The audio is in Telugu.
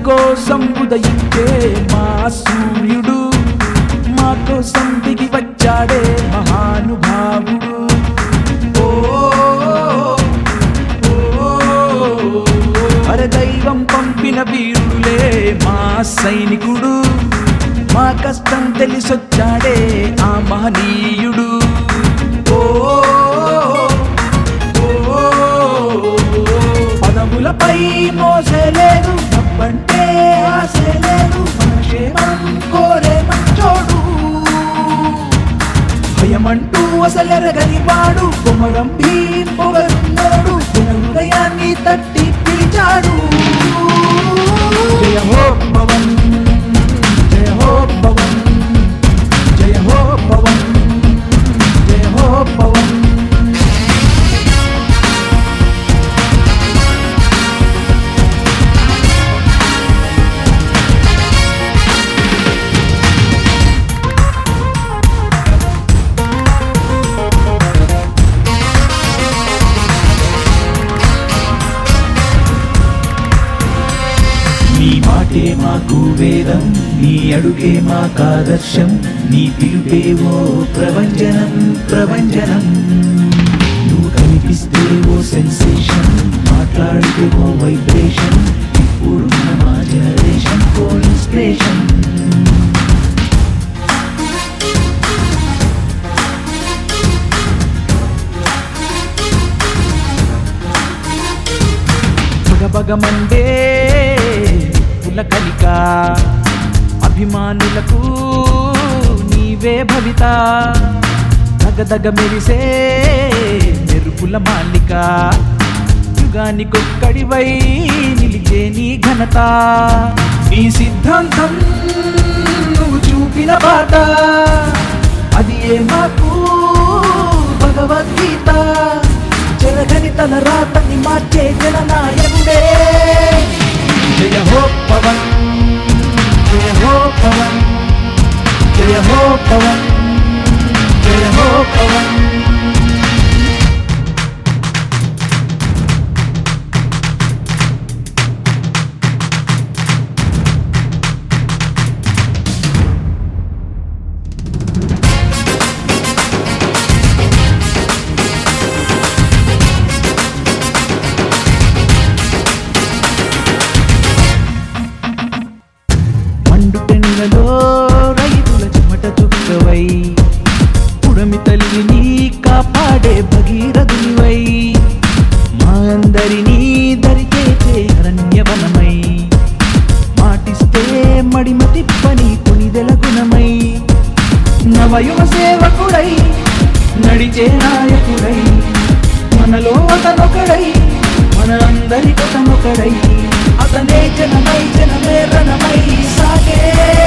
కోసం ఉదయించే మా సూర్యుడు మా కోసం దిగి వచ్చాడే మహానుభావుడు ఓ, ఓ, అరే దైవం పంపిన వీరుడులే మా సైనికుడు మా కష్టం తెలిసొచ్చాడే ఆ మహనీయుడు ఓ ఓ, పదములపై మోసలేదు తప్పంటే ఆశ లేదు మన క్షేమం కోరే మంచోడు భయమంటూ అసలెరగని వాడు కుమరం భీం పొగరున్నోడు మన హృదయాన్ని తట్టి పిలిచాడు జయ హో పవన్ జయ హో పవన్ జయ హో పవన్ జయ హో పవన్ నీ మాటే మాకు వేదం నీ అడుగే మాకాదర్శం నీ పిలుపేవో ప్రభంజనం ప్రభంజనం నువ్వు కనిపిస్తే ఓ సెన్సేషన్ మాట్లాడితే ఓ వైబ్రేషన్ ఇప్పుడున్న మా జనరేషన్ ఓ ఇన్స్పిరేషన్ బగబగమండే పులకలిక అభిమానులకు నీవే భవిత దగదగ మెరిసే మెరుపుల మాలిక యుగానికొక్కడివై నిలిచే నీ ఘనత నీ సిద్ధాంతం నువ్వు చూపిన బాట అది ఏ మాకు భగవద్గీత జరగని తల రాతని మార్చే జననాయకుడే జయ హో పవన్ జయ హో పవన్ జయ హో పవన్ జయ హో పవన్ మండు టెండలో రైతుల చెమట చుక్కవై పుడమి తల్లిని కాపాడే భగీరథునివై మా అందరినీ దరిచేచే అరణ్యవనమై మాటిస్తే మడిమ తిప్పని పునిదెల గుణమై నవయువ సేవకుడై నడిచే నాయకుడై మనలో అతనొకడై మన అందరి కథమొకడై అతనే జనమై జనమే రణమై సాగే